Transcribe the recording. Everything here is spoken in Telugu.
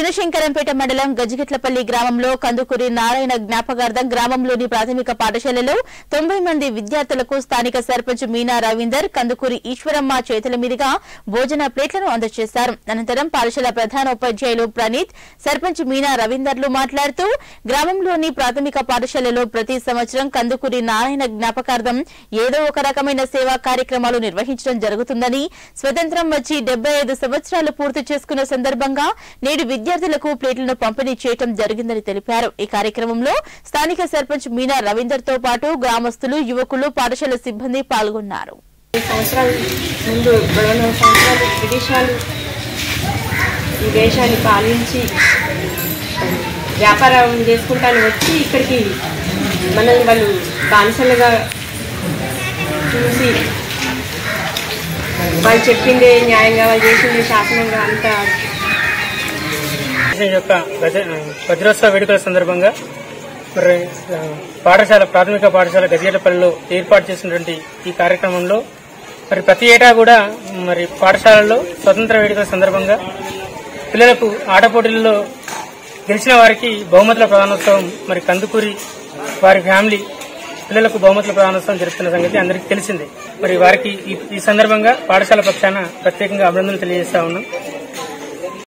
చినశంకరంపేట మండలం గజిగిట్లపల్లి గ్రామంలో కందుకూరి నారాయణ జ్ఞాపకార్థం గ్రామంలోని ప్రాథమిక పాఠశాలలో తొంభై మంది విద్యార్థులకు స్థానిక సర్పంచ్ మీనా రవీందర్ కందుకూరి ఈశ్వరమ్మ చేతుల మీదుగా భోజన ప్లేట్లను అందజేశారు అనంతరం పాఠశాల ప్రధానోపాధ్యాయులు ప్రణీత్ సర్పంచ్ మీనా రవీందర్లు మాట్లాడుతూ గ్రామంలోని ప్రాథమిక పాఠశాలలో ప్రతి సంవత్సరం కందుకూరి నారాయణ జ్ఞాపకార్థం ఏదో ఒక రకమైన సేవా కార్యక్రమాలు నిర్వహించడం జరుగుతుందని స్వతంత్రం వచ్చి డెబ్బై ఐదు సంవత్సరాలు పూర్తి చేసుకున్న సందర్భంగా నేడు విద్యార్థులకు ప్లేట్లను పంపిణీ చేయడం జరిగిందని తెలిపారు ఈ కార్యక్రమంలో స్థానిక సర్పంచ్ మీనా రవీందర్ తో పాటు గ్రామస్తులు యువకులు పాఠశాల సిబ్బంది పాల్గొన్నారు ఈ సంవత్సరాల ముందు రెండు సంవత్సరాలు బ్రిటిష్ వాళ్ళు ఈ దేశాన్ని పాలించి వ్యాపారం చేసుకుంటాను వచ్చి ఇక్కడికి మనల్ని వాళ్ళు బానిసలుగా చూసి వాళ్ళు చెప్పిందే న్యాయంగా వాళ్ళు చేసిందే శాసనంగా అంతా దేశం యొక్క గజ- వజ్రోత్సవ వేడుకల సందర్భంగా మరి ఆ, పాఠశాల ప్రాథమిక పాఠశాల గజేటపల్లిలో ఏర్పాటు చేసినటువంటి ఈ కార్యక్రమంలో మరి ప్రతి ఏటా కూడా మరి పాఠశాలల్లో స్వతంత్ర వేడుకల సందర్భంగా పిల్లలకు ఆట పోటీల్లో గెలిచిన వారికి బహుమతుల ప్రధానోత్సవం మరి కందుకూరి వారి ఫ్యామిలీ పిల్లలకు బహుమతుల ప్రధానోత్సవం జరుపుతున్న సంగతి అందరికీ తెలిసిందే మరి వారికి ఈ- ఈ సందర్భంగా పాఠశాల పక్షాన ప్రత్యేకంగా అభినందనలు తెలియజేస్తా ఉన్నాం